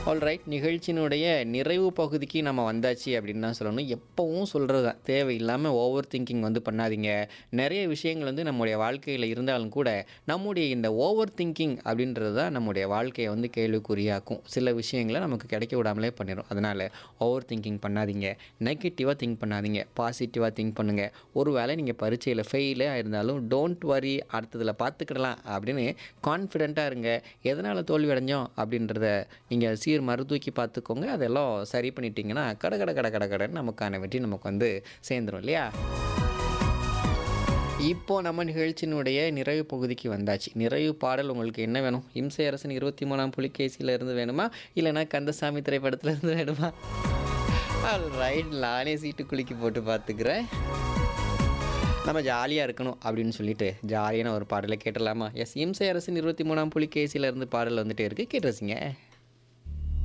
alright நிகழ்ச்சியினுடைய நிறைவு பகுதிக்கு நம்ம வந்தாச்சு அப்படின்னு தான் சொல்லணும் எப்பவும் சொல்கிறது தான் தேவையில்லாமல் ஓவர் திங்கிங் வந்து பண்ணாதீங்க நிறைய விஷயங்கள் வந்து நம்முடைய வாழ்க்கையில் இருந்தாலும் கூட நம்முடைய இந்த ஓவர் திங்கிங் அப்படின்றது தான் நம்முடைய வாழ்க்கையை வந்து கேள்விக்குறியாக்கும் சில விஷயங்களை நமக்கு கிடைக்க விடாமலே பண்ணிடும் அதனால் ஓவர் திங்கிங் பண்ணாதீங்க நெகட்டிவாக திங்க் பண்ணாதீங்க பாசிட்டிவாக திங்க் பண்ணுங்கள் ஒரு வேளை நீங்கள் பரீட்சையில் ஃபெயிலே இருந்தாலும் டோன்ட் வரி அடுத்ததில் பார்த்துக்கிடலாம் அப்படின்னு கான்ஃபிடெண்ட்டாக இருங்க எதனால் தோல்வி அடைஞ்சோம் அப்படின்றத நீங்கள் சீர் மறுதூக்கி பார்த்துக்கோங்க அதெல்லாம் சரி பண்ணிட்டீங்கன்னா கட கட கட கட கடன்னு நமக்கான வெற்றி நமக்கு வந்து சேர்ந்துடும் இல்லையா இப்போ நம்ம நிகழ்ச்சியினுடைய நிறைவு பகுதிக்கு வந்தாச்சு நிறைவு பாடல் உங்களுக்கு என்ன வேணும் இம்சை அரசன் இருபத்தி மூணாம் புலிகேசியில இருந்து வேணுமா இல்லைன்னா கந்தசாமி திரைப்படத்துல இருந்து வேணுமா ரைட் நானே சீட்டு குலுக்கி போட்டு பார்த்துக்கிறேன் நம்ம ஜாலியாக இருக்கணும் அப்படின்னு சொல்லிட்டு ஜாலியான ஒரு பாடலை கேட்டலாமா எஸ் இம்சை அரசன் இருபத்தி மூணாம் புலிகேசியில இருந்து பாடல் வந்துட்டே இருக்கு கேட்டு ரசிங்க